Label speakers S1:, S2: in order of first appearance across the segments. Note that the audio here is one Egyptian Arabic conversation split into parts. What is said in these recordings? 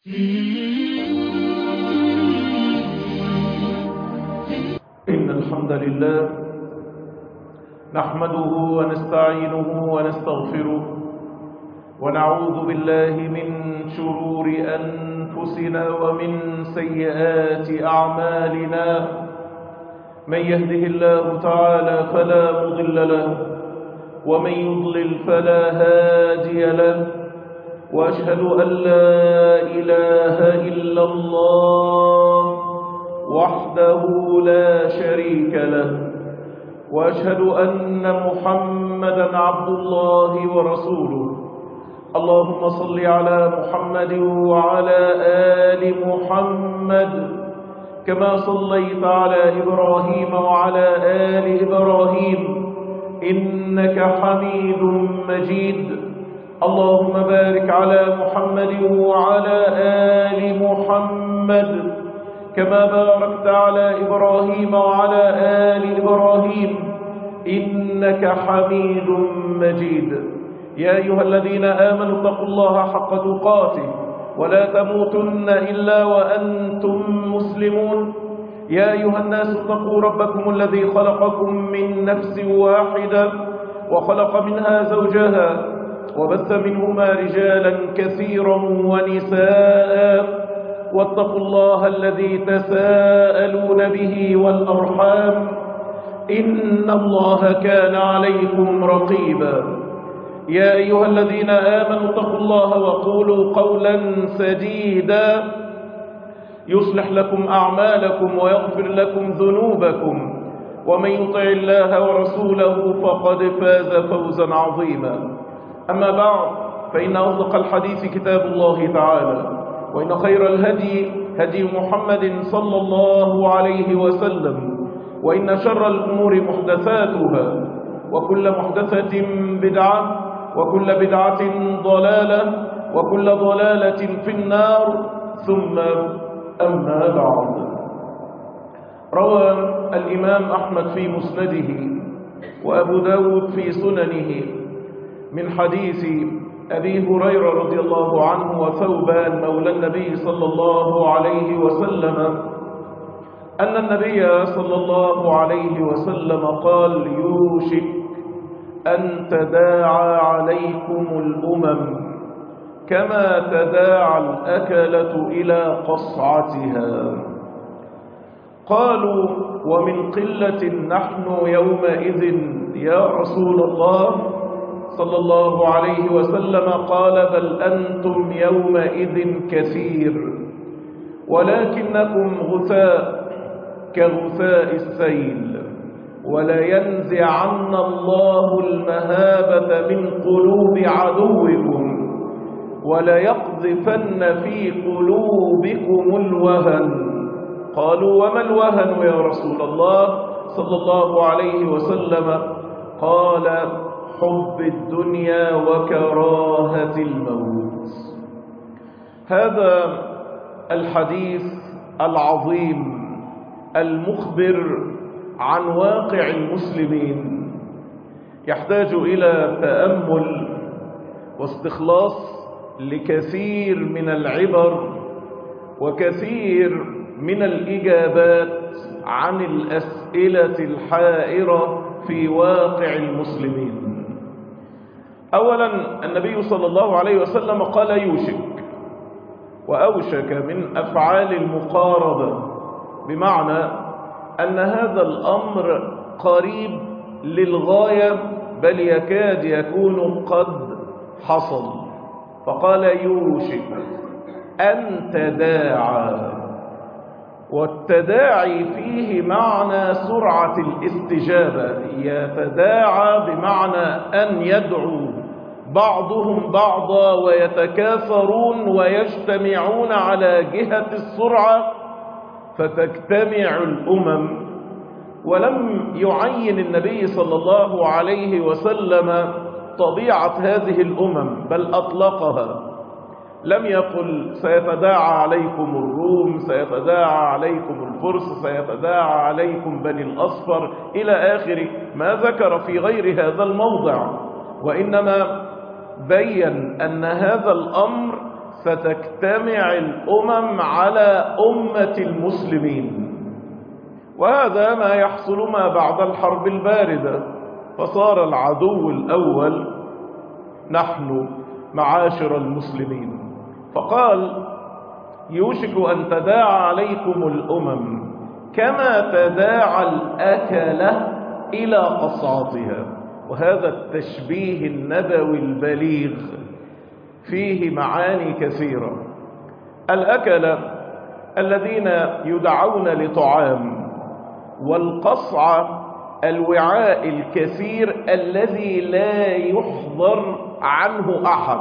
S1: إن الحمد لله نحمده ونستعينه ونستغفره ونعوذ بالله من شرور أنفسنا ومن سيئات أعمالنا من يهده الله تعالى فلا مضل له ومن يضلل فلا هادي له وأشهد أن لا إله إلا الله وحده لا شريك له وأشهد أن محمدا عبد الله ورسوله اللهم صل على محمد وعلى آل محمد كما صليت على إبراهيم وعلى آل إبراهيم إنك حميد مجيد اللهم بارك على محمد وعلى آل محمد كما باركت على إبراهيم وعلى آل إبراهيم إنك حميد مجيد يا أيها الذين آمنوا اتقوا الله حق تقاته ولا تموتن إلا وأنتم مسلمون يا أيها الناس اتقوا ربكم الذي خلقكم من نفس واحدة وخلق منها زوجها وبث منهما رجالا كثيرا ونساء واتقوا الله الذي تساءلون به والأرحام إن الله كان عليكم رقيبا يا أيها الذين آمنوا اتقوا الله وقولوا قولا سديدا يصلح لكم أعمالكم ويغفر لكم ذنوبكم ومن يطع الله ورسوله فقد فاز فوزا عظيما أما بعد فإن أصدق الحديث كتاب الله تعالى وإن خير الهدي هدي محمد صلى الله عليه وسلم وإن شر الأمور محدثاتها وكل محدثة بدعة وكل بدعة ضلالة وكل ضلالة في النار ثم أما بعد روى الإمام أحمد في مسنده وأبو داود في سننه من حديث أبي هريرة رضي الله عنه وثوبان مولى النبي صلى الله عليه وسلم أن النبي صلى الله عليه وسلم قال يوشك أن تداعى عليكم الأمم كما تداعى الأكلة إلى قصعتها قالوا ومن قلة نحن يومئذ يا رسول الله صلى الله عليه وسلم قال بل أنتم يومئذ كثير ولكنكم غثاء كغثاء السيل ولينزعن الله المهابة من قلوب عدوكم وليقذفن في قلوبكم الوهن قالوا وما الوهن يا رسول الله صلى الله عليه وسلم قال حب الدنيا وكراهة الموت هذا الحديث العظيم المخبر عن واقع المسلمين يحتاج إلى تأمل واستخلاص لكثير من العبر وكثير من الإجابات عن الأسئلة الحائرة في واقع المسلمين أولا النبي صلى الله عليه وسلم قال يوشك وأوشك من أفعال المقاربة بمعنى أن هذا الأمر قريب للغاية بل يكاد يكون قد حصل فقال يوشك أن تداعى والتداعي فيه معنى سرعة الاستجابة يتداعى بمعنى أن يدعو بعضهم بعضا ويتكاثرون ويجتمعون على جهة السرعة فتجتمع الأمم ولم يعين النبي صلى الله عليه وسلم طبيعة هذه الأمم بل أطلقها لم يقل سيتداعى عليكم الروم سيتداعى عليكم الفرس سيتداعى عليكم بني الأصفر إلى آخر ما ذكر في غير هذا الموضع وإنما بين أن هذا الأمر ستجتمع الأمم على أمة المسلمين وهذا ما يحصل ما بعد الحرب الباردة فصار العدو الأول نحن معاشر المسلمين فقال يوشك أن تداعى عليكم الأمم كما تداعى الأكلة إلى قصعتها وهذا التشبيه النبوي البليغ فيه معاني كثيرة الأكلة الذين يدعون لطعام والقصعة الوعاء الكثير الذي لا يحضر عنه أحد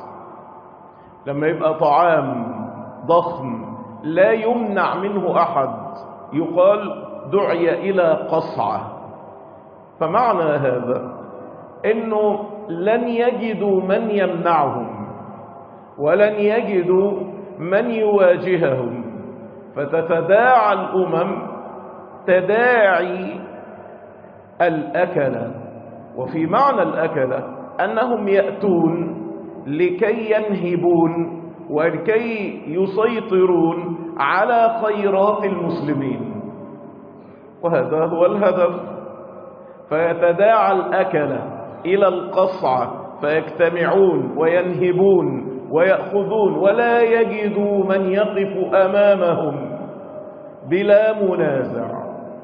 S1: لما يبقى طعام ضخم لا يمنع منه أحد يقال دعي إلى قصعة فمعنى هذا أنه لن يجدوا من يمنعهم ولن يجدوا من يواجههم فتتداعى الأمم تداعي الأكلة وفي معنى الأكلة أنهم يأتون لكي ينهبون ولكي يسيطرون على خيرات المسلمين وهذا هو الهدف فيتداعى الأكلة إلى القصعة فيجتمعون وينهبون ويأخذون ولا يجدوا من يقف أمامهم بلا منازع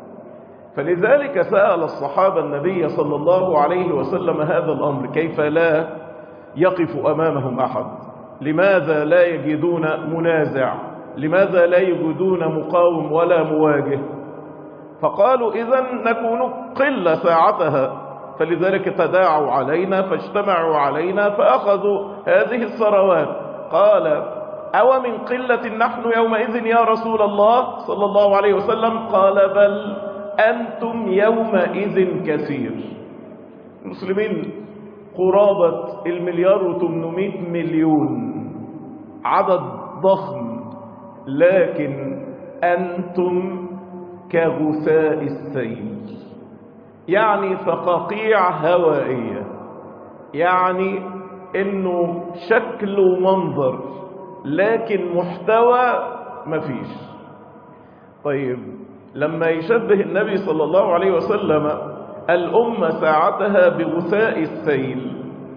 S1: فلذلك سأل الصحابة النبي صلى الله عليه وسلم هذا الأمر كيف لا يقف أمامهم أحد لماذا لا يجدون منازع لماذا لا يجدون مقاوم ولا مواجه فقالوا إذا نكون قلة ساعتها فلذلك تداعوا علينا فاجتمعوا علينا فأخذوا هذه الثروات قال أو من قلة نحن يومئذ يا رسول الله صلى الله عليه وسلم قال بل أنتم يومئذ كثير المسلمين قرابة المليار وثمانمائة مليون عدد ضخم لكن أنتم كغثاء السيل يعني فقاقيع هوائية يعني انه شكل ومنظر لكن محتوى مفيش طيب لما يشبه النبي صلى الله عليه وسلم الأمة ساعتها بغثاء السيل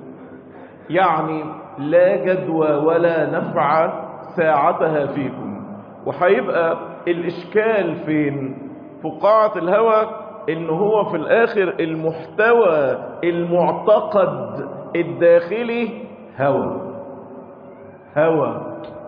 S1: يعني لا جدوى ولا نفع ساعتها فيكم وهيبقى الإشكال فين فقاعة الهوى إن هو في الآخر المحتوى المعتقد الداخلي هوى هوى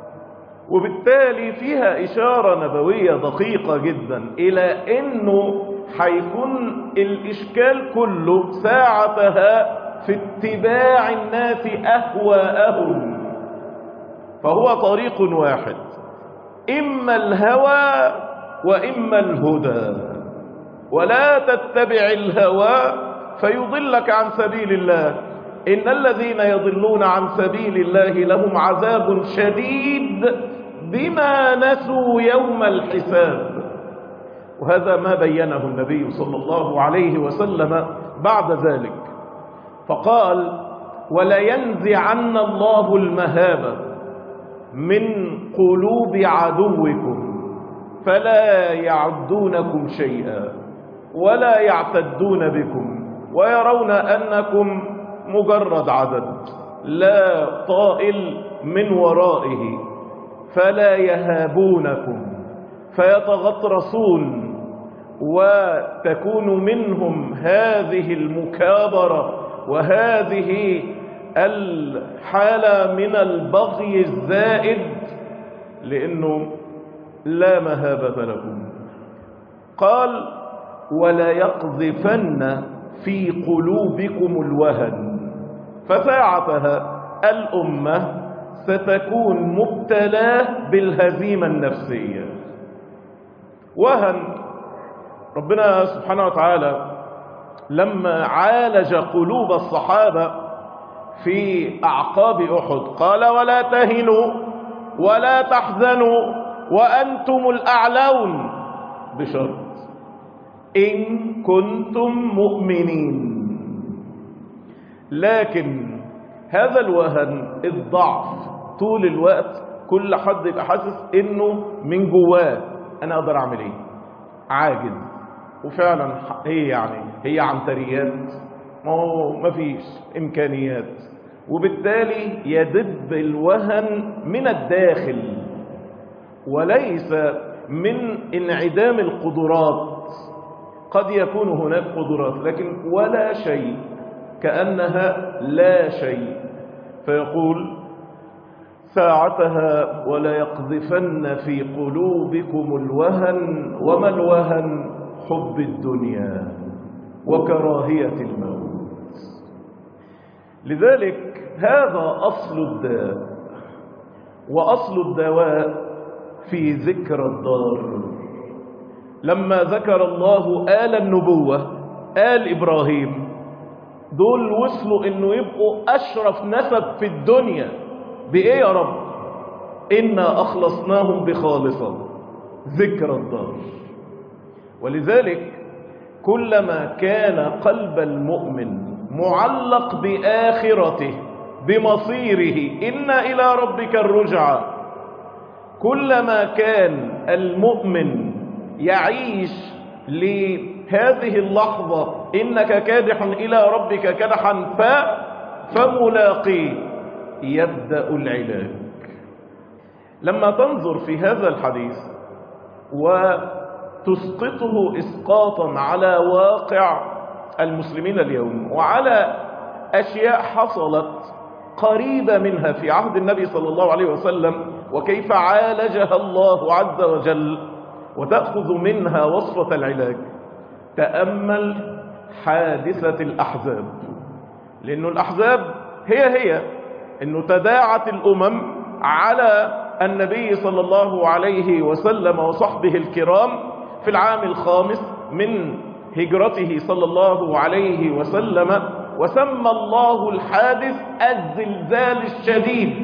S1: وبالتالي فيها إشارة نبوية دقيقة جدا إلى أنه هيكون الإشكال كله ساعتها في اتباع الناس أهواءهم فهو طريق واحد إما الهوى وإما الهدى ولا تتبع الهوى فيضلك عن سبيل الله إن الذين يضلون عن سبيل الله لهم عذاب شديد بما نسوا يوم الحساب وهذا ما بينه النبي صلى الله عليه وسلم بعد ذلك فقال ولينزعن الله المهابة من قلوب عدوكم فلا يعدونكم شيئا ولا يعتدون بكم ويرون أنكم مجرد عدد لا طائل من ورائه فلا يهابونكم فيتغطرسون وتكون منهم هذه المكابرة وهذه الحالة من البغي الزائد لأنه لا مهابة لكم قال ولا يقذفن في قلوبكم الوهن فساعتها الأمة ستكون مبتلاه بالهزيمة النفسية وهن ربنا سبحانه وتعالى لما عالج قلوب الصحابة في أعقاب أحد قال ولا تهنوا ولا تحزنوا وأنتم الأعلون بشرط إن كنتم مؤمنين لكن هذا الوهن الضعف طول الوقت كل حد يبقى حاسس انه من جواه انا اقدر اعمل ايه عاجز وفعلا هي يعني هي عنتريات ما هو ما فيش امكانيات وبالتالي يدب الوهن من الداخل وليس من انعدام القدرات قد يكون هناك قدرات لكن ولا شيء كأنها لا شيء فيقول ساعتها ولا يقذفن في قلوبكم الوهن وما الوهن حب الدنيا وكراهية الموت لذلك هذا أصل الداء وأصل الدواء في ذكر الدار لما ذكر الله آل النبوة آل إبراهيم دول وصلوا انه يبقوا اشرف نسب في الدنيا بايه يا رب انا اخلصناهم بخالصة ذكر الدار ولذلك كلما كان قلب المؤمن معلق بآخرته بمصيره إن إلى ربك الرجعى كلما كان المؤمن يعيش لهذه اللحظة إنك كادح إلى ربك كدحا ف فملاقيه يبدأ العلاج لما تنظر في هذا الحديث وتسقطه إسقاطا على واقع المسلمين اليوم وعلى أشياء حصلت قريبة منها في عهد النبي صلى الله عليه وسلم وكيف عالجها الله عز وجل وتأخذ منها وصفة العلاج تأمل حادثة الأحزاب لأن الأحزاب هي هي أنه تداعت الأمم على النبي صلى الله عليه وسلم وصحبه الكرام في العام الخامس من هجرته صلى الله عليه وسلم وسمى الله الحادث الزلزال الشديد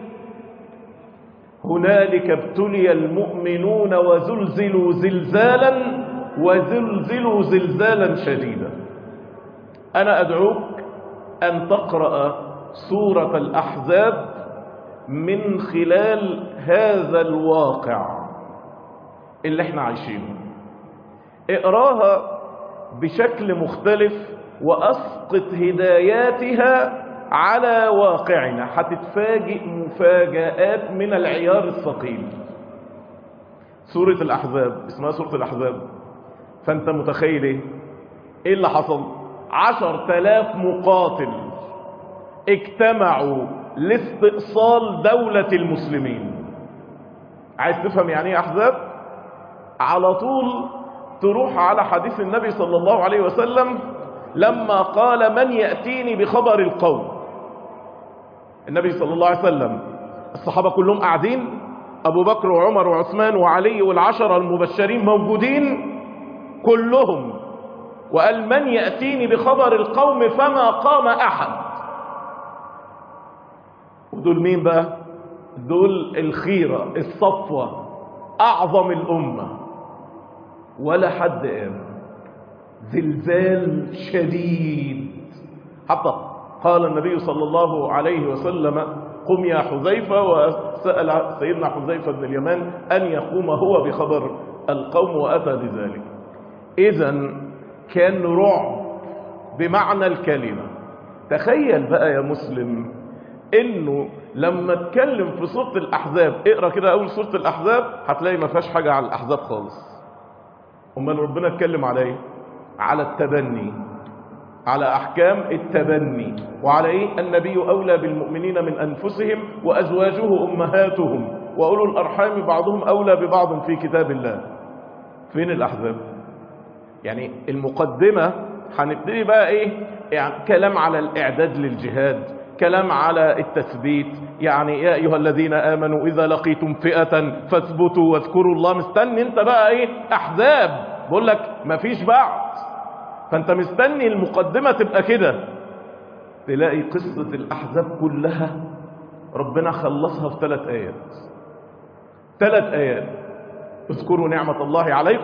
S1: هنالك ابتلي المؤمنون وزلزلوا زلزالا وزلزلوا زلزالا شديدا أنا أدعوك أن تقرأ سورة الأحزاب من خلال هذا الواقع اللي احنا عايشينه اقراها بشكل مختلف وأسقط هداياتها على واقعنا هتتفاجئ مفاجآت من العيار الثقيل سورة الأحزاب اسمها سورة الأحزاب فأنت متخيل ايه ايه اللي حصل عشر تلاف مقاتل اجتمعوا لاستئصال دولة المسلمين عايز تفهم يعني ايه أحزاب على طول تروح على حديث النبي صلى الله عليه وسلم لما قال من يأتيني بخبر القوم النبي صلى الله عليه وسلم الصحابة كلهم قاعدين أبو بكر وعمر وعثمان وعلي والعشرة المبشرين موجودين كلهم وقال من يأتيني بخبر القوم فما قام أحد ودول مين بقى دول الخيرة الصفوة أعظم الأمة ولا حد قام زلزال شديد حتى قال النبي صلى الله عليه وسلم قم يا حذيفة وسأل سيدنا حذيفة بن اليمان أن يقوم هو بخبر القوم وأتى بذلك إذا كان رعب بمعنى الكلمة تخيل بقى يا مسلم انه لما اتكلم في سورة الاحزاب اقرا كده اول سورة الاحزاب هتلاقي ما فيهاش حاجة على الاحزاب خالص امال ربنا اتكلم على ايه على التبني على احكام التبني وعلى ايه النبي اولى بالمؤمنين من انفسهم وازواجه امهاتهم واولو الارحام بعضهم اولى ببعض في كتاب الله فين الاحزاب يعني المقدمة هنبتدي بقى ايه يعني كلام على الاعداد للجهاد كلام على التثبيت يعني يا ايها الذين امنوا اذا لقيتم فئة فاثبتوا واذكروا الله مستني انت بقى ايه احزاب بقول لك مفيش بعد فانت مستني المقدمة تبقى كده تلاقي قصة الاحزاب كلها ربنا خلصها في ثلاث ايات ثلاث ايات اذكروا نعمة الله عليكم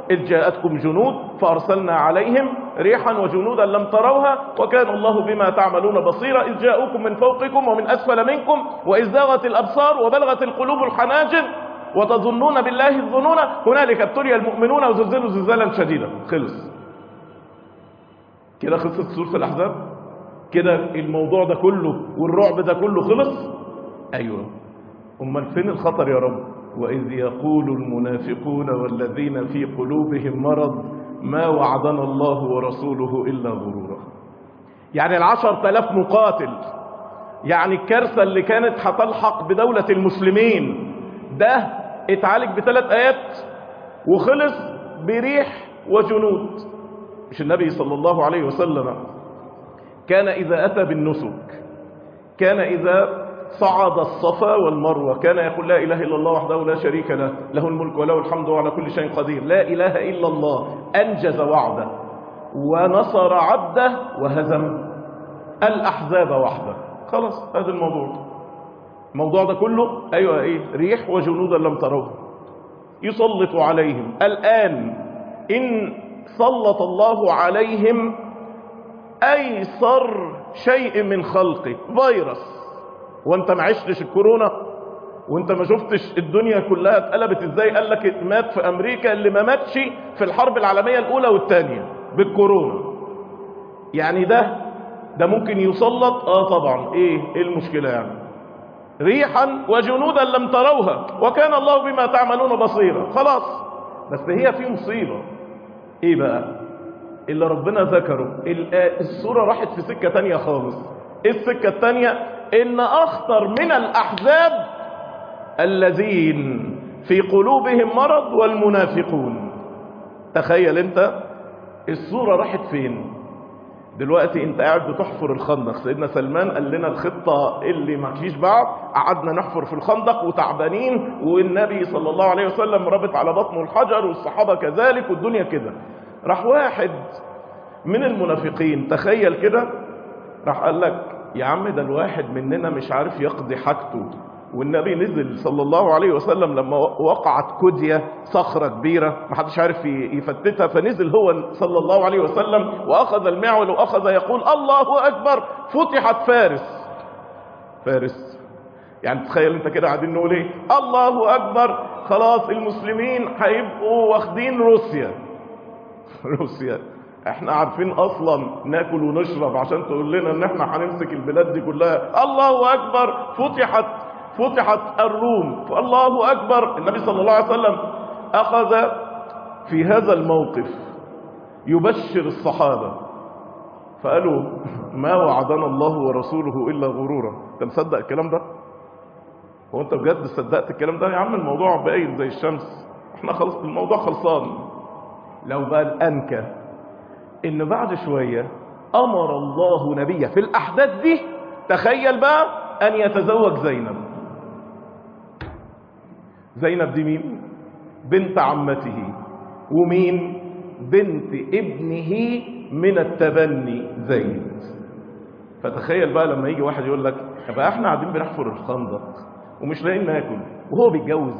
S1: إذ جاءتكم جنود فأرسلنا عليهم ريحا وجنودا لم تروها وكان الله بما تعملون بصيرا إذ جاءوكم من فوقكم ومن أسفل منكم وإذ زاغت الأبصار وبلغت القلوب الحناجر وتظنون بالله الظنون هنالك ابتلي المؤمنون وزلزلوا زلزالا شديدا خلص كده خلصت سورة الأحزاب كده الموضوع ده كله والرعب ده كله خلص أيوه أمال فين الخطر يا رب وإذ يقول المنافقون والذين في قلوبهم مرض ما وعدنا الله ورسوله إلا غرورا يعني العشر تلاف مقاتل يعني الكارثة اللي كانت هتلحق بدولة المسلمين ده اتعالج بثلاث آيات وخلص بريح وجنود مش النبي صلى الله عليه وسلم كان إذا أتى بالنسك كان إذا صعد الصفا والمروة كان يقول لا إله إلا الله وحده لا شريك له له الملك وله الحمد وعلى كل شيء قدير لا إله إلا الله أنجز وعده ونصر عبده وهزم الأحزاب وحده خلاص هذا الموضوع الموضوع ده كله أيوة إيه ريح وجنودا لم تروها يسلط عليهم الآن إن سلط الله عليهم أيسر شيء من خلقه فيروس وانت ما عشتش الكورونا وانت ما شفتش الدنيا كلها اتقلبت ازاي قال لك مات في امريكا اللي ما ماتش في الحرب العالميه الاولى والثانيه بالكورونا يعني ده ده ممكن يسلط اه طبعا ايه ايه المشكله يعني ريحا وجنودا لم تروها وكان الله بما تعملون بصيرا خلاص بس هي في مصيبه ايه بقى اللي ربنا ذكره الصوره راحت في سكه تانية خالص ايه السكه التانية ان اخطر من الاحزاب الذين في قلوبهم مرض والمنافقون تخيل انت الصورة راحت فين دلوقتي انت قاعد بتحفر الخندق سيدنا سلمان قال لنا الخطة اللي ما فيش بعد قعدنا نحفر في الخندق وتعبانين والنبي صلى الله عليه وسلم رابط على بطنه الحجر والصحابة كذلك والدنيا كده راح واحد من المنافقين تخيل كده راح قال لك يا عم ده الواحد مننا مش عارف يقضي حاجته والنبي نزل صلى الله عليه وسلم لما وقعت كدية صخرة كبيرة ما حدش عارف يفتتها فنزل هو صلى الله عليه وسلم وأخذ المعول وأخذ يقول الله أكبر فتحت فارس فارس يعني تخيل انت كده قاعدين نقول ايه الله أكبر خلاص المسلمين هيبقوا واخدين روسيا روسيا احنا عارفين اصلا ناكل ونشرب عشان تقول لنا ان احنا هنمسك البلاد دي كلها الله اكبر فتحت فتحت الروم فالله اكبر النبي صلى الله عليه وسلم اخذ في هذا الموقف يبشر الصحابة فقالوا ما وعدنا الله ورسوله الا غرورا انت مصدق الكلام ده هو انت بجد صدقت الكلام ده يا عم الموضوع باين زي الشمس احنا خلص الموضوع خلصان لو بقى الانكى ان بعد شوية امر الله نبيه في الاحداث دي تخيل بقى ان يتزوج زينب زينب دي مين بنت عمته ومين بنت ابنه من التبني زيد فتخيل بقى لما يجي واحد يقول لك بقى احنا قاعدين بنحفر الخندق ومش لاقيين ناكل وهو بيتجوز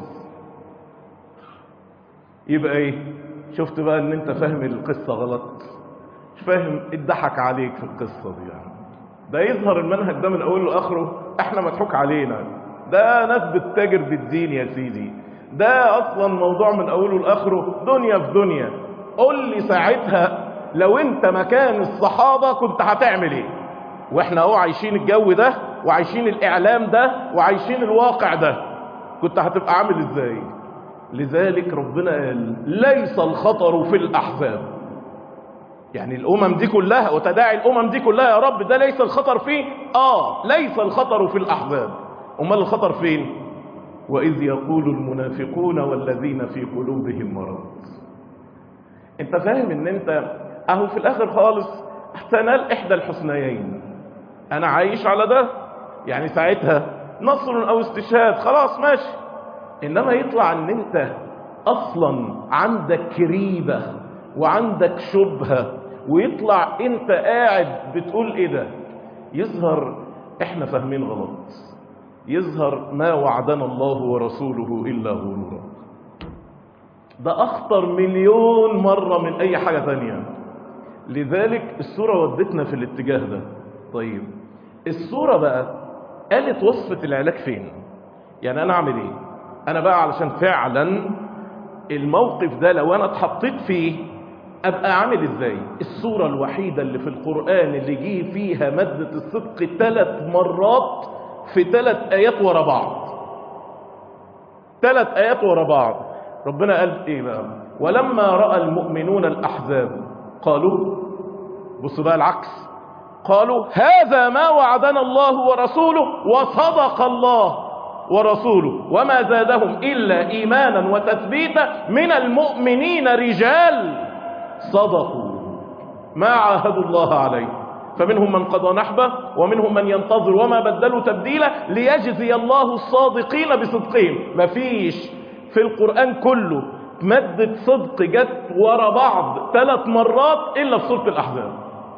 S1: يبقى ايه شفت بقى ان انت فاهم القصة غلط مش فاهم اتضحك عليك في القصة دي يعني ده يظهر المنهج ده من اوله لاخره احنا مضحوك علينا ده ناس بتتاجر بالدين يا سيدي ده اصلا موضوع من اوله لاخره دنيا في دنيا قول لي ساعتها لو انت مكان الصحابة كنت هتعمل ايه واحنا اهو عايشين الجو ده وعايشين الاعلام ده وعايشين الواقع ده كنت هتبقى عامل ازاي لذلك ربنا قال ليس الخطر في الاحزاب يعني الامم دي كلها وتداعي الامم دي كلها يا رب ده ليس الخطر فيه اه ليس الخطر في الاحزاب امال الخطر فين واذ يقول المنافقون والذين في قلوبهم مرض انت فاهم ان انت اهو في الاخر خالص تنال احدى الحسنيين انا عايش على ده يعني ساعتها نصر او استشهاد خلاص ماشي انما يطلع ان انت اصلا عندك كريبة وعندك شبهة ويطلع انت قاعد بتقول ايه ده يظهر احنا فاهمين غلط يظهر ما وعدنا الله ورسوله الا غرورا ده أخطر مليون مرة من أي حاجة تانية لذلك السورة ودتنا في الاتجاه ده طيب السورة بقى قالت وصفة العلاج فين يعني أنا أعمل إيه أنا بقى علشان فعلا الموقف ده لو أنا اتحطيت فيه أبقى عامل إزاي السورة الوحيدة اللي في القرآن اللي جه فيها مادة الصدق ثلاث مرات في ثلاث آيات ورا بعض ثلاث آيات ورا بعض ربنا قال إيه بقى ولما رأى المؤمنون الأحزاب قالوا بصوا بقى العكس قالوا هذا ما وعدنا الله ورسوله وصدق الله ورسوله وما زادهم إلا إيمانا وتثبيتا من المؤمنين رجال صدقوا ما عاهدوا الله عليه فمنهم من قضى نحبه ومنهم من ينتظر وما بدلوا تبديلا ليجزي الله الصادقين بصدقهم مفيش في القرآن كله مادة صدق جت ورا بعض ثلاث مرات إلا في سورة الأحزاب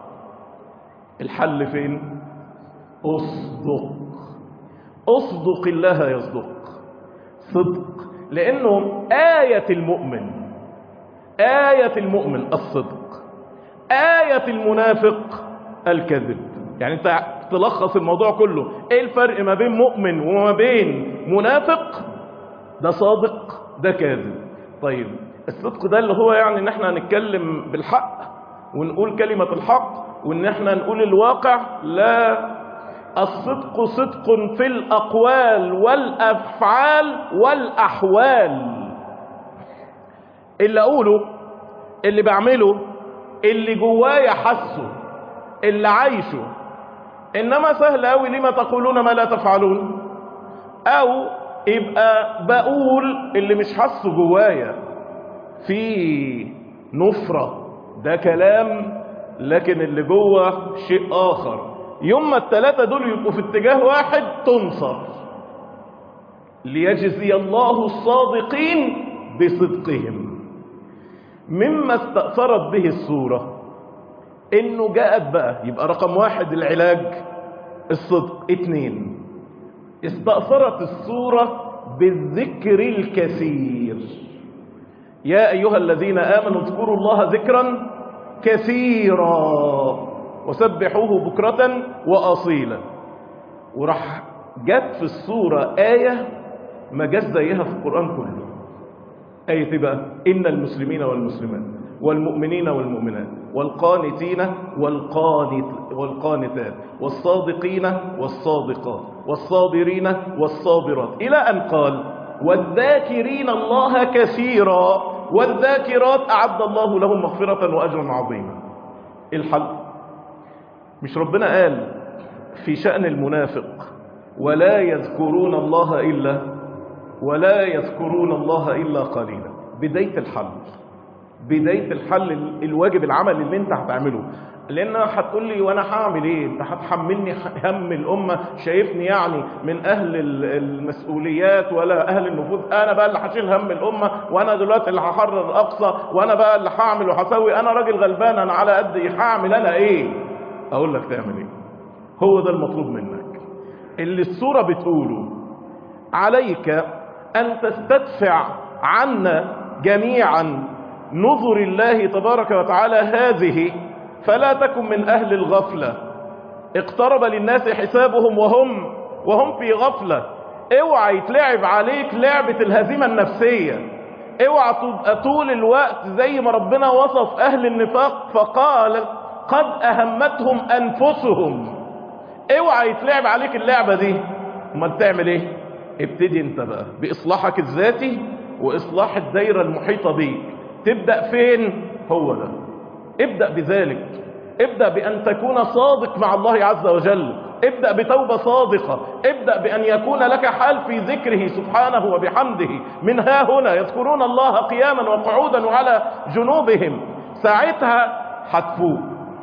S1: الحل فين اصدق اصدق الله يصدق صدق لأنه آية المؤمن آية المؤمن الصدق آية المنافق الكذب يعني انت تلخص الموضوع كله ايه الفرق ما بين مؤمن وما بين منافق ده صادق ده كاذب طيب الصدق ده اللي هو يعني ان احنا هنتكلم بالحق ونقول كلمة الحق وان احنا نقول الواقع لا الصدق صدق في الاقوال والافعال والاحوال اللي اقوله اللي بعمله اللي جوايا حسه اللي عايشه انما سهل قوي لما تقولون ما لا تفعلون او يبقى بقول اللي مش حاسه جوايا في نفرة ده كلام لكن اللي جوه شيء اخر يوم ما الثلاثة دول يبقوا في اتجاه واحد تنصر ليجزي الله الصادقين بصدقهم مما استأثرت به الصورة انه جاءت بقى يبقى رقم واحد العلاج الصدق اتنين استأثرت الصورة بالذكر الكثير يا أيها الذين آمنوا اذكروا الله ذكرا كثيرا وسبحوه بكرة وأصيلا وراح جت في الصورة آية ما جت زيها في القرآن كله آية بقى إن المسلمين والمسلمات والمؤمنين والمؤمنات والقانتين والقانت والقانتات والصادقين والصادقات والصابرين والصابرات إلى أن قال والذاكرين الله كثيرا والذاكرات أعد الله لهم مغفرة وأجرا عظيما الحل مش ربنا قال في شأن المنافق ولا يذكرون الله إلا ولا يذكرون الله إلا قليلا بداية الحل بداية الحل الواجب العمل اللي انت هتعمله لان هتقول لي وانا هعمل ايه انت هتحملني هم الامه شايفني يعني من اهل المسؤوليات ولا اهل النفوذ انا بقى اللي هشيل هم الامه وانا دلوقتي اللي هحرر الاقصى وانا بقى اللي هعمل وهسوي انا راجل غلبان انا على قد ايه هعمل انا ايه اقول لك تعمل ايه هو ده المطلوب منك اللي الصوره بتقوله عليك ان تستدفع عنا جميعا نظر الله تبارك وتعالى هذه فلا تكن من أهل الغفلة اقترب للناس حسابهم وهم وهم في غفلة اوعى يتلعب عليك لعبة الهزيمة النفسية اوعى تبقى طول الوقت زي ما ربنا وصف أهل النفاق فقال قد أهمتهم أنفسهم اوعى يتلعب عليك اللعبة دي امال تعمل ايه ابتدي انت بقى بإصلاحك الذاتي وإصلاح الدايرة المحيطة بيك تبدأ فين هو ده ابدأ بذلك ابدأ بأن تكون صادق مع الله عز وجل ابدأ بتوبة صادقة ابدأ بأن يكون لك حال في ذكره سبحانه وبحمده من ها هنا يذكرون الله قياما وقعودا وعلى جنوبهم ساعتها هتفوق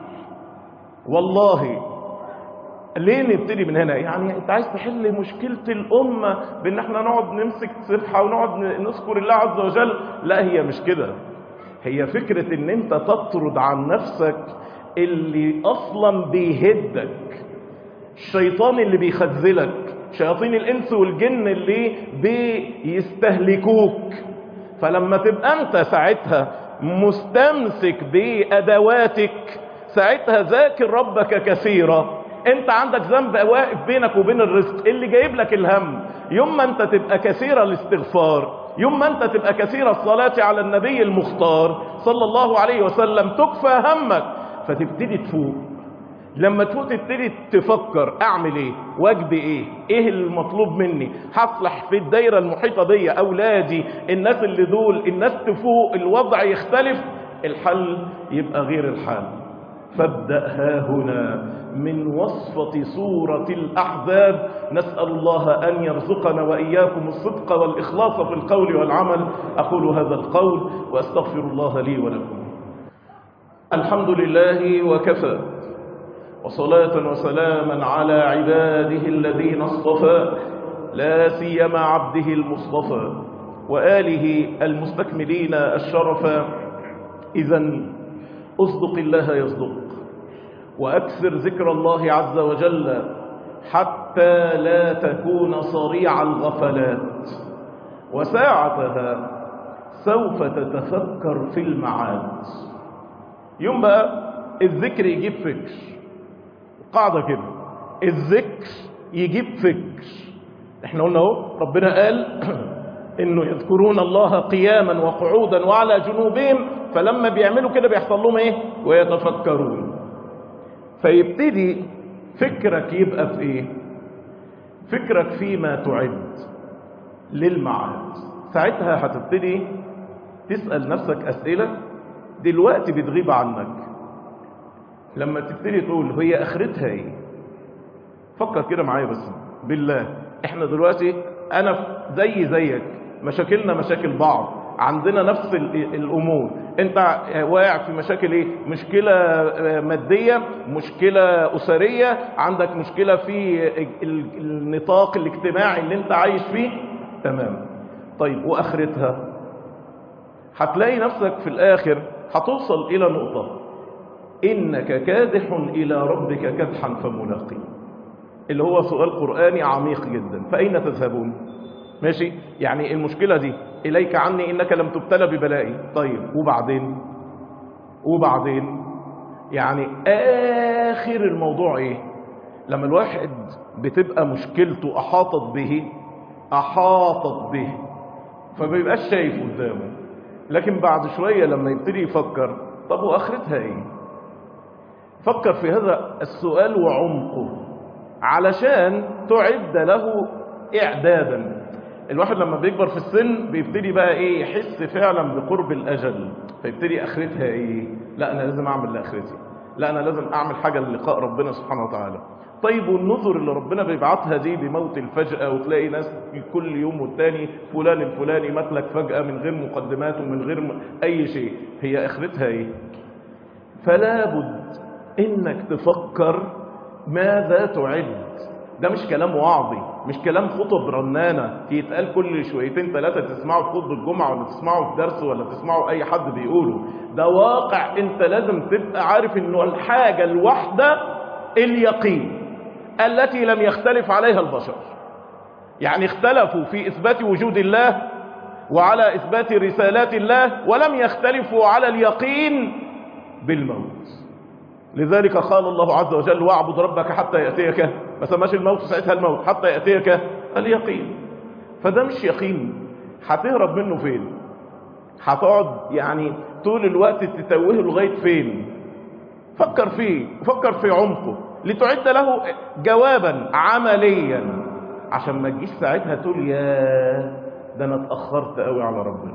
S1: والله ليه نبتدي من هنا يعني انت عايز تحل مشكلة الأمة بان احنا نقعد نمسك سبحة ونقعد نذكر الله عز وجل لا هي مش كده هي فكرة ان انت تطرد عن نفسك اللي اصلا بيهدك الشيطان اللي بيخذلك شياطين الانس والجن اللي بيستهلكوك فلما تبقى انت ساعتها مستمسك بادواتك ساعتها ذاكر ربك كثيرا انت عندك ذنب واقف بينك وبين الرزق اللي جايب لك الهم يوم ما انت تبقى كثير الاستغفار يوم ما انت تبقى كثير الصلاة على النبي المختار صلى الله عليه وسلم تكفى همك فتبتدي تفوق لما تفوق تبتدي تفكر اعمل ايه واجبي ايه ايه المطلوب مني هصلح في الدايرة المحيطة بيا اولادي الناس اللي دول الناس تفوق الوضع يختلف الحل يبقى غير الحال فابدأ ها هنا من وصفة سورة الأحزاب نسأل الله أن يرزقنا وإياكم الصدق والإخلاص في القول والعمل أقول هذا القول وأستغفر الله لي ولكم الحمد لله وكفى وصلاة وسلاما على عباده الذين اصطفى لا سيما عبده المصطفى وآله المستكملين الشرف إذا اصدق الله يصدق وأكثر ذكر الله عز وجل حتى لا تكون صريع الغفلات وساعتها سوف تتفكر في المعاد يوم بقى الذكر يجيب فكر قاعدة كده الذكر يجيب فكر احنا قلنا اهو ربنا قال انه يذكرون الله قياما وقعودا وعلى جنوبهم فلما بيعملوا كده بيحصل لهم ايه ويتفكرون فيبتدي فكرك يبقى في ايه فكرك فيما تعد للمعاد ساعتها هتبتدي تسأل نفسك أسئلة دلوقتي بتغيب عنك لما تبتدي تقول هي اخرتها ايه فكر كده معايا بس بالله احنا دلوقتي انا زي زيك مشاكلنا مشاكل بعض عندنا نفس الامور انت واقع في مشاكل ايه مشكلة مادية مشكلة اسرية عندك مشكلة في النطاق الاجتماعي اللي انت عايش فيه تمام طيب واخرتها هتلاقي نفسك في الاخر هتوصل الى نقطة انك كادح الى ربك كدحا فملاقيه اللي هو سؤال قرآني عميق جدا فأين تذهبون ماشي يعني المشكلة دي إليك عني إنك لم تبتلى ببلائي طيب وبعدين وبعدين يعني آخر الموضوع إيه لما الواحد بتبقى مشكلته أحاطت به أحاطت به فبيبقاش شايف قدامه لكن بعد شوية لما يبتدي يفكر طب وآخرتها إيه فكر في هذا السؤال وعمقه علشان تعد له إعدادا الواحد لما بيكبر في السن بيبتدي بقى ايه يحس فعلا بقرب الاجل فيبتدي اخرتها ايه لا انا لازم اعمل لاخرتي لا انا لازم اعمل حاجه للقاء ربنا سبحانه وتعالى طيب والنذر اللي ربنا بيبعتها دي بموت الفجأة وتلاقي ناس كل يوم والتاني فلان الفلاني ماتلك فجأة من غير مقدمات ومن غير م... اي شيء هي اخرتها ايه فلا بد انك تفكر ماذا تعد ده مش كلام وعظي مش كلام خطب رنانة يتقال كل شويتين ثلاثة تسمعه في خطبة الجمعة ولا تسمعه في درس ولا تسمعه أي حد بيقوله ده واقع أنت لازم تبقى عارف أنه الحاجة الواحدة اليقين التي لم يختلف عليها البشر يعني اختلفوا في إثبات وجود الله وعلى إثبات رسالات الله ولم يختلفوا على اليقين بالموت لذلك قال الله عز وجل واعبد ربك حتى يأتيك ما سماش الموت ساعتها الموت حتى يأتيك اليقين فده مش يقين هتهرب منه فين هتقعد يعني طول الوقت تتوهه لغاية فين فكر فيه فكر في عمقه لتعد له جوابا عمليا عشان ما تجيش ساعتها تقول يا ده انا اتأخرت قوي على ربنا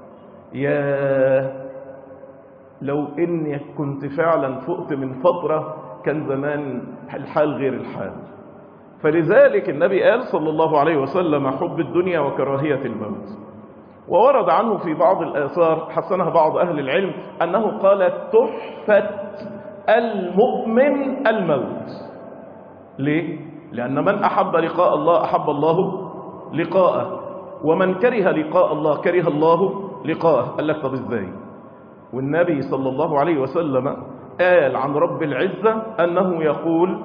S1: يا لو اني كنت فعلا فقت من فترة كان زمان الحال غير الحال فلذلك النبي قال صلى الله عليه وسلم حب الدنيا وكراهية الموت وورد عنه في بعض الآثار حسنها بعض أهل العلم أنه قال تحفة المؤمن الموت ليه؟ لأن من أحب لقاء الله أحب الله لقاءه ومن كره لقاء الله كره الله لقاءه قال لك طب ازاي والنبي صلى الله عليه وسلم قال عن رب العزة أنه يقول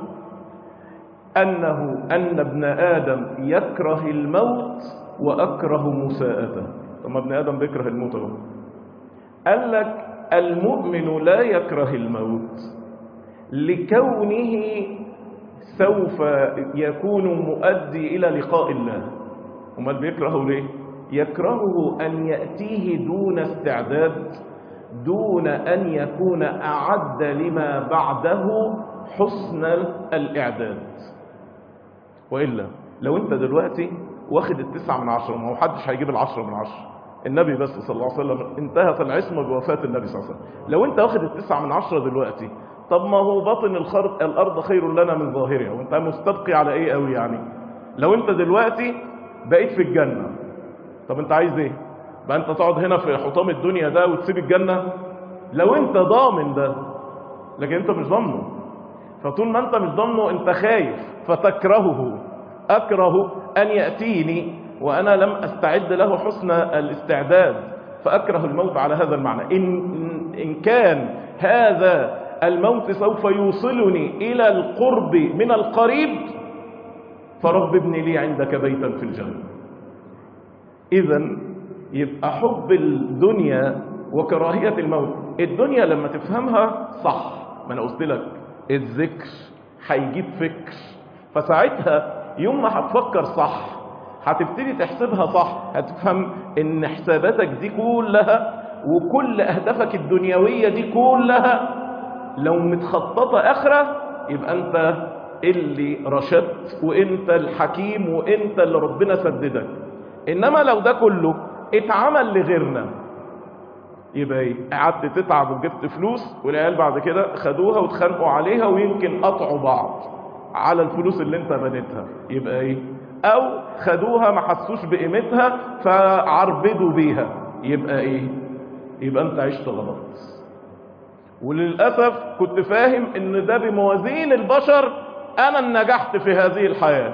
S1: أنه أن ابن آدم يكره الموت وأكره مساءته طب ما ابن ادم بيكره الموت اهو قال لك المؤمن لا يكره الموت لكونه سوف يكون مؤدي الى لقاء الله امال بيكرهه ليه يكرهه ان ياتيه دون استعداد دون ان يكون اعد لما بعده حسن الاعداد والا لو انت دلوقتي واخد التسعة من عشرة ما هو حدش هيجيب العشرة من عشرة النبي بس صلى الله عليه وسلم انتهت العصمة بوفاة النبي صلى الله عليه وسلم لو انت واخد التسعة من عشرة دلوقتي طب ما هو باطن الخرق الارض خير لنا من ظاهرها وانت مستبقي على ايه قوي يعني لو انت دلوقتي بقيت في الجنة طب انت عايز ايه بقى انت تقعد هنا في حطام الدنيا ده وتسيب الجنة لو انت ضامن ده لكن انت مش ضامنه فطول ما انت مش ضامنه انت خايف فتكرهه اكره ان يأتيني وانا لم استعد له حسن الاستعداد فاكره الموت على هذا المعنى ان, إن كان هذا الموت سوف يوصلني الى القرب من القريب فرب ابن لي عندك بيتا في الجنة اذا يبقى حب الدنيا وكراهية الموت الدنيا لما تفهمها صح ما انا قلت لك الذكر هيجيب فكر فساعتها يوم ما هتفكر صح هتبتدي تحسبها صح هتفهم ان حساباتك دي كلها وكل اهدافك الدنيوية دي كلها لو متخططة اخرة يبقى انت اللي رشدت وانت الحكيم وانت اللي ربنا سددك انما لو ده كله اتعمل لغيرنا يبقى ايه قعدت تتعب وجبت فلوس والعيال بعد كده خدوها واتخانقوا عليها ويمكن قطعوا بعض على الفلوس اللي انت بنيتها يبقى ايه او خدوها ما حسوش بقيمتها فعربدوا بيها يبقى ايه يبقى انت عشت غلط وللاسف كنت فاهم ان ده بموازين البشر انا نجحت في هذه الحياه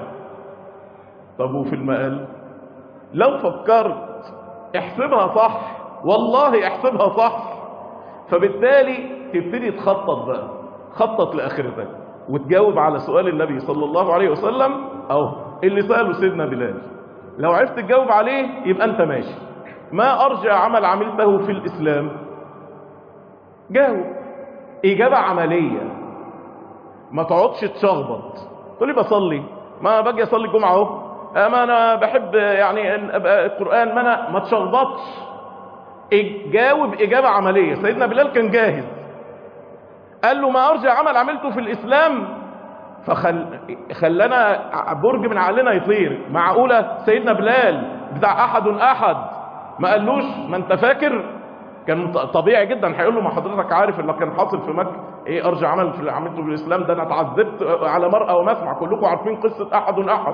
S1: طب وفي المقال لو فكرت احسبها صح والله احسبها صح فبالتالي تبتدي تخطط بقى خطط لاخرتك وتجاوب على سؤال النبي صلى الله عليه وسلم او اللي سأله سيدنا بلال لو عرفت تجاوب عليه يبقى انت ماشي ما ارجع عمل عملته في الاسلام جاوب اجابة عملية ما تقعدش تشخبط تقول لي بصلي ما باجي اصلي الجمعة اهو ما انا بحب يعني القرآن ما انا ما تشخبطش جاوب اجابة عملية سيدنا بلال كان جاهز قال له ما ارجع عمل عملته في الاسلام فخل خلانا برج من عقلنا يطير معقولة سيدنا بلال بتاع احد احد ما قالوش ما انت فاكر كان طبيعي جدا هيقول له ما حضرتك عارف اللي كان حاصل في مكة ايه ارجع عمل في عملته في الاسلام ده انا اتعذبت على مرأى ومسمع كلكم عارفين قصة احد احد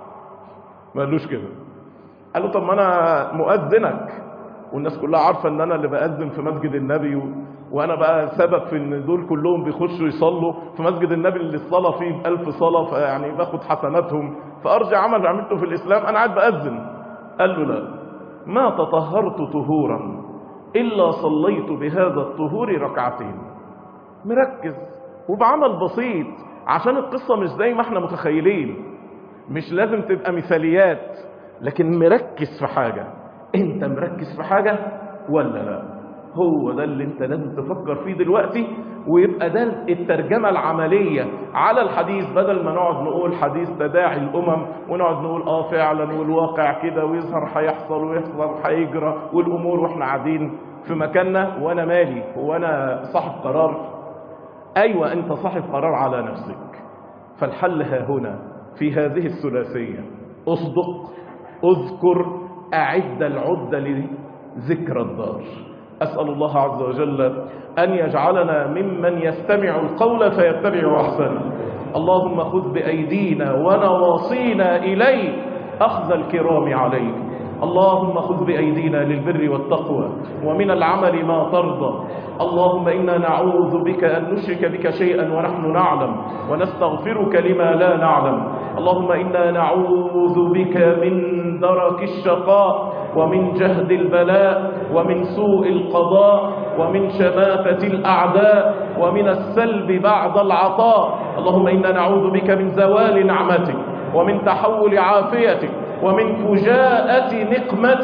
S1: ما قالوش كده قال له طب ما انا مؤذنك والناس كلها عارفة ان انا اللي بأذن في مسجد النبي و... وانا بقى سبب في ان دول كلهم بيخشوا يصلوا في مسجد النبي اللي الصلاة فيه بألف صلاة فيعني باخد حسناتهم فارجع عمل عملته في الاسلام انا قاعد بأذن قال له لا ما تطهرت طهورا الا صليت بهذا الطهور ركعتين مركز وبعمل بسيط عشان القصة مش زي ما احنا متخيلين مش لازم تبقى مثاليات لكن مركز في حاجة انت مركز في حاجة ولا لا هو ده اللي انت لازم تفكر فيه دلوقتي ويبقى ده الترجمة العملية على الحديث بدل ما نقعد نقول حديث تداعي الأمم ونقعد نقول اه فعلا والواقع كده ويظهر هيحصل ويحصل هيجرى والأمور واحنا قاعدين في مكاننا وانا مالي هو انا صاحب قرار ايوه انت صاحب قرار على نفسك فالحل ها هنا في هذه الثلاثية اصدق اذكر اعد العدة لذكر الدار أسأل الله عز وجل أن يجعلنا ممن يستمع القول فيتبع أحسنه اللهم خذ بأيدينا ونواصينا إليك أخذ الكرام عليك اللهم خذ بأيدينا للبر والتقوى ومن العمل ما ترضى اللهم إنا نعوذ بك أن نشرك بك شيئا ونحن نعلم ونستغفرك لما لا نعلم اللهم إنا نعوذ بك من درك الشقاء ومن جهد البلاء ومن سوء القضاء ومن شماتة الأعداء ومن السلب بعد العطاء اللهم إنا نعوذ بك من زوال نعمتك ومن تحول عافيتك ومن فجاءة نقمتك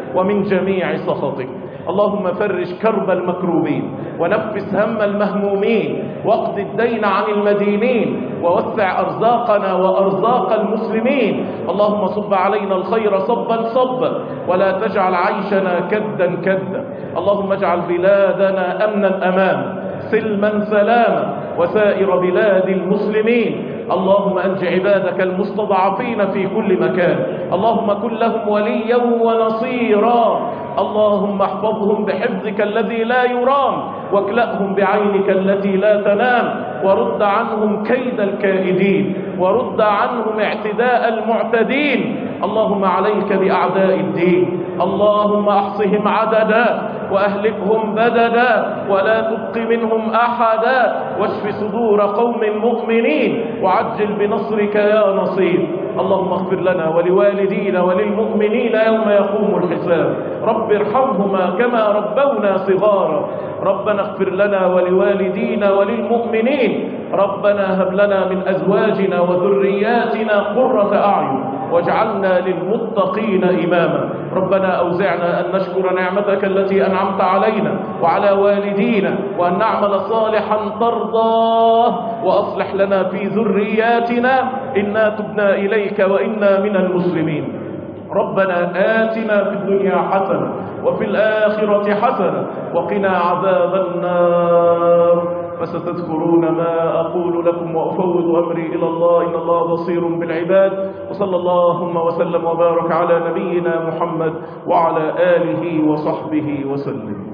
S1: ومن جميع سخطك اللهم فرج كرب المكروبين ونفس هم المهمومين واقض الدين عن المدينين ووسع أرزاقنا وأرزاق المسلمين اللهم صب علينا الخير صبا صبا ولا تجعل عيشنا كدا كدا اللهم اجعل بلادنا أمنا أماما سلما سلاما وسائر بلاد المسلمين اللهم أنج عبادك المستضعفين في كل مكان اللهم كن لهم وليا ونصيرا اللهم احفظهم بحفظك الذي لا يرام واكلأهم بعينك التي لا تنام ورد عنهم كيد الكائدين ورد عنهم اعتداء المعتدين اللهم عليك بأعداء الدين اللهم احصهم عددا وأهلكهم بددا ولا تبق منهم أحدا واشف صدور قوم مؤمنين وعجل بنصرك يا نصير اللهم اغفر لنا ولوالدينا وللمؤمنين يوم يقوم الحساب رب ارحمهما كما ربونا صغارا ربنا اغفر لنا ولوالدينا وللمؤمنين ربنا هب لنا من أزواجنا وذرياتنا قرة أعين واجعلنا للمتقين إماما ربنا أوزعنا أن نشكر نعمتك التي أنعمت علينا وعلى والدينا وأن نعمل صالحا ترضاه وأصلح لنا في ذرياتنا إنا تبنا إليك وإنا من المسلمين ربنا آتنا في الدنيا حسنة وفي الآخرة حسنة وقنا عذاب النار فستذكرون ما أقول لكم وأفوض أمري إلى الله إن الله بصير بالعباد وصلى اللهم وسلم وبارك على نبينا محمد وعلى آله وصحبه وسلم